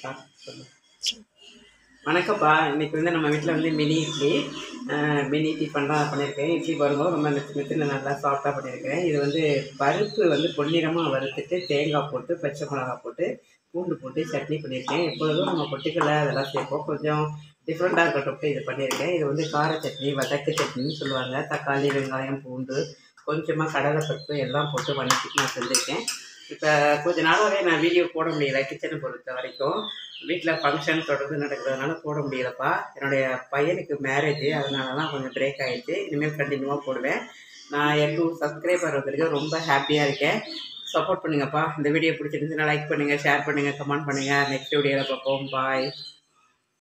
start சொல்லு வணக்கம்ப்பா இன்னைக்கு வந்து நம்ம வீட்டில் வந்து மினி இட்லி அஹ், மினி டிஃபன் தான் பண்ணியிருக்கேன் இட்லி பாருங்க ரொம்ப மெத்து மெத்துன்னு நல்லா சாஃப்டாக பண்ணியிருக்கேன் இது வந்து பருப்பு வந்து பொன்னிறமாக வறுத்துட்டு தேங்காய் போட்டு பச்சை மிளகாய் போட்டு பூண்டு போட்டு சட்னி பண்ணியிருக்கேன் எப்பொழுதும் நம்ம பொட்டுக்கடலை அதெல்லாம் சேர்ப்போம் கொஞ்சம் டிஃப்ரெண்ட்டாக இருக்கட்டும் இது பண்ணியிருக்கேன் இது வந்து கார சட்னி வதக்கு சட்னின்னு சொல்லுவாங்க தக்காளி வெங்காயம் பூண்டு கொஞ்சமாக கடலைப்பருப்பு எல்லாம் போட்டு வதக்கிட்டு நான் செஞ்சுருக்கேன் இப்போ கொஞ்ச நாளாகவே நான் வீடியோ போட முடியல கிச்சனை பொறுத்த வரைக்கும் வீட்டில் ஃபங்க்ஷன் தொடர்ந்து நடக்கிறதுனால போட முடியலப்பா என்னுடைய பையனுக்கு மேரேஜ் அதனால தான் கொஞ்சம் பிரேக் ஆகிடுச்சு இனிமேல் கண்டினியூவாக போடுவேன் நான் என் டூ சப்ஸ்கிரைபர் வந்திருக்கு ரொம்ப ஹாப்பியாக இருக்கேன் சப்போர்ட் பண்ணுங்கப்பா இந்த வீடியோ பிடிச்சிருந்துச்சுன்னா லைக் பண்ணுங்கள் ஷேர் பண்ணுங்கள் கமெண்ட் பண்ணுங்கள் நெக்ஸ்ட் வீடியோவில் பார்ப்போம் பாய்